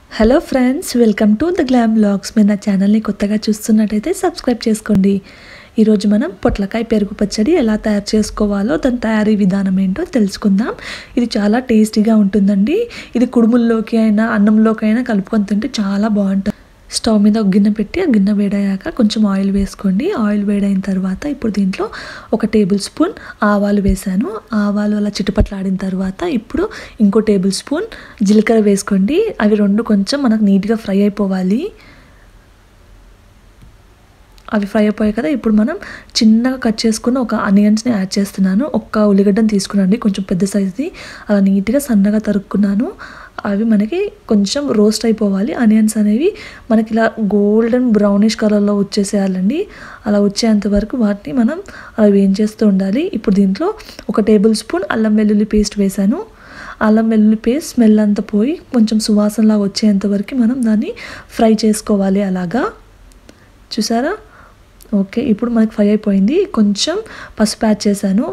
hello friends welcome to the glam blogs మీరు నా ఛానల్ని కొత్తగా చూస్తున్నట్టయితే సబ్స్క్రైబ్ చేసుకోండి ఈరోజు మనం పొట్లకాయ పెరుగు పచ్చడి ఎలా తయారు చేసుకోవాలో దాని తయారీ విధానం ఏంటో తెలుసుకుందాం ఇది చాలా టేస్టీగా ఉంటుందండి ఇది కుడుముల్లోకి అయినా అన్నంలోకి అయినా కలుపుకొని తింటే చాలా బాగుంటుంది స్టవ్ మీద ఒక గిన్నె పెట్టి ఆ గిన్నె వేడయ్యాక కొంచెం ఆయిల్ వేసుకోండి ఆయిల్ వేడైన తర్వాత ఇప్పుడు దీంట్లో ఒక టేబుల్ స్పూన్ ఆవాలు వేసాను ఆవాలు అలా చిటపట్లాడిన తర్వాత ఇప్పుడు ఇంకో టేబుల్ స్పూన్ జీలకర్ర వేసుకోండి అవి రెండు కొంచెం మనకు నీట్గా ఫ్రై అయిపోవాలి అవి ఫ్రై అయిపోయాయి కదా ఇప్పుడు మనం చిన్నగా కట్ చేసుకున్న ఒక ఆనియన్స్ని యాడ్ చేస్తున్నాను ఒక్క ఉల్లిగడ్డను తీసుకున్నాండి కొంచెం పెద్ద సైజుది అలా నీట్గా సన్నగా తరుక్కున్నాను అవి మనకి కొంచెం రోస్ట్ అయిపోవాలి ఆనియన్స్ అనేవి మనకి ఇలా గోల్డెన్ బ్రౌనిష్ కలర్లో వచ్చేసేయాలండి అలా వచ్చేంత వరకు వాటిని మనం అలా వేయించేస్తూ ఉండాలి ఇప్పుడు దీంట్లో ఒక టేబుల్ స్పూన్ అల్లం వెల్లుల్లి పేస్ట్ వేసాను అల్లం వెల్లుల్లి పేస్ట్ స్మెల్ అంతా పోయి కొంచెం సువాసనలాగా వచ్చేంత వరకు మనం దాన్ని ఫ్రై చేసుకోవాలి అలాగా చూసారా ఓకే ఇప్పుడు మనకి ఫ్రై అయిపోయింది కొంచెం పసుపు యాడ్ చేశాను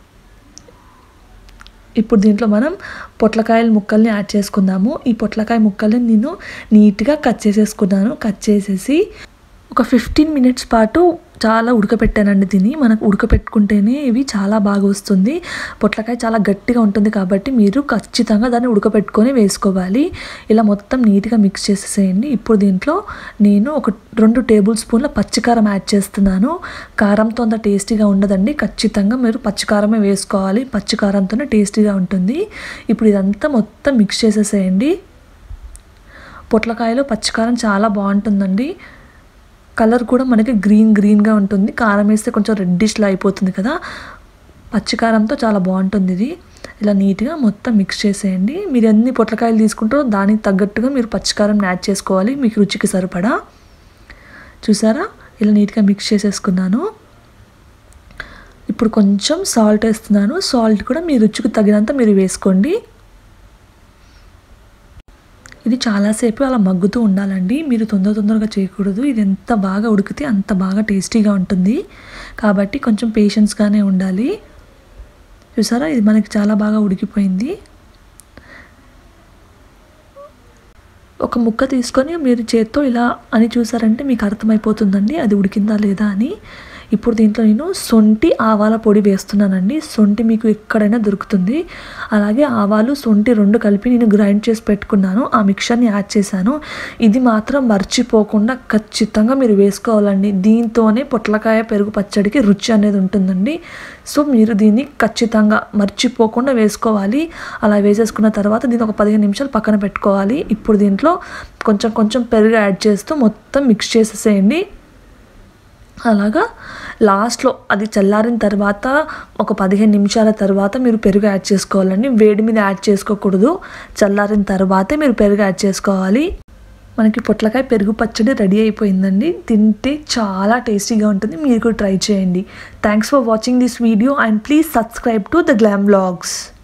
ఇప్పుడు దీంట్లో మనం పొట్లకాయల ముక్కల్ని యాడ్ చేసుకుందాము ఈ పొట్లకాయ ముక్కల్ని నేను నీట్గా కట్ చేసేసుకున్నాను కట్ చేసేసి ఒక ఫిఫ్టీన్ మినిట్స్ పాటు చాలా ఉడకపెట్టానండి దీన్ని మనకు ఉడకపెట్టుకుంటేనే ఇవి చాలా బాగా వస్తుంది పొట్లకాయ చాలా గట్టిగా ఉంటుంది కాబట్టి మీరు ఖచ్చితంగా దాన్ని ఉడకపెట్టుకొని వేసుకోవాలి ఇలా మొత్తం నీట్గా మిక్స్ చేసేసేయండి ఇప్పుడు దీంట్లో నేను ఒక రెండు టేబుల్ స్పూన్ల పచ్చికారం యాడ్ చేస్తున్నాను కారంతో అంత టేస్టీగా ఉండదండి ఖచ్చితంగా మీరు పచ్చికారమే వేసుకోవాలి పచ్చికారంతోనే టేస్టీగా ఉంటుంది ఇప్పుడు ఇదంతా మొత్తం మిక్స్ చేసేసేయండి పొట్లకాయలో పచ్చికారం చాలా బాగుంటుందండి కలర్ కూడా మనకి గ్రీన్ గ్రీన్గా ఉంటుంది కారం వేస్తే కొంచెం రెడ్డిష్లా అయిపోతుంది కదా పచ్చికారంతో చాలా బాగుంటుంది ఇది ఇలా నీట్గా మొత్తం మిక్స్ చేసేయండి మీరు ఎన్ని పొట్లకాయలు తీసుకుంటారో దానికి తగ్గట్టుగా మీరు పచ్చికారం యాడ్ చేసుకోవాలి మీకు రుచికి సరిపడా చూసారా ఇలా నీట్గా మిక్స్ చేసేసుకున్నాను ఇప్పుడు కొంచెం సాల్ట్ వేస్తున్నాను సాల్ట్ కూడా మీ రుచికి తగినంత మీరు వేసుకోండి ఇది చాలాసేపు అలా మగ్గుతూ ఉండాలండి మీరు తొందర తొందరగా చేయకూడదు ఇది ఎంత బాగా ఉడికితే అంత బాగా టేస్టీగా ఉంటుంది కాబట్టి కొంచెం పేషెన్స్గానే ఉండాలి చూసారా ఇది మనకి చాలా బాగా ఉడికిపోయింది ఒక ముక్క తీసుకొని మీరు చేత్తో ఇలా అని చూసారంటే మీకు అర్థమైపోతుందండి అది ఉడికిందా లేదా అని ఇప్పుడు దీంట్లో నేను సొంటి ఆవాల పొడి వేస్తున్నానండి సొంటి మీకు ఎక్కడైనా దొరుకుతుంది అలాగే ఆవాలు సొంటి రెండు కలిపి నేను గ్రైండ్ చేసి పెట్టుకున్నాను ఆ మిక్చర్ని యాడ్ చేశాను ఇది మాత్రం మర్చిపోకుండా ఖచ్చితంగా మీరు వేసుకోవాలండి దీంతోనే పొట్లకాయ పెరుగు పచ్చడికి రుచి అనేది ఉంటుందండి సో మీరు దీన్ని ఖచ్చితంగా మర్చిపోకుండా వేసుకోవాలి అలా వేసేసుకున్న తర్వాత దీన్ని ఒక పదిహేను నిమిషాలు పక్కన పెట్టుకోవాలి ఇప్పుడు దీంట్లో కొంచెం కొంచెం పెరుగు యాడ్ చేస్తూ మొత్తం మిక్స్ చేసేసేయండి అలాగా లాస్ట్లో అది చల్లారిన తర్వాత ఒక పదిహేను నిమిషాల తర్వాత మీరు పెరుగు యాడ్ చేసుకోవాలండి వేడి మీద యాడ్ చేసుకోకూడదు చల్లారిన తర్వాతే మీరు పెరుగు యాడ్ చేసుకోవాలి మనకి పొట్లకాయ పెరుగు పచ్చడి రెడీ అయిపోయిందండి తింటే చాలా టేస్టీగా ఉంటుంది మీరు కూడా ట్రై చేయండి thanks for watching this video and please subscribe to the glam vlogs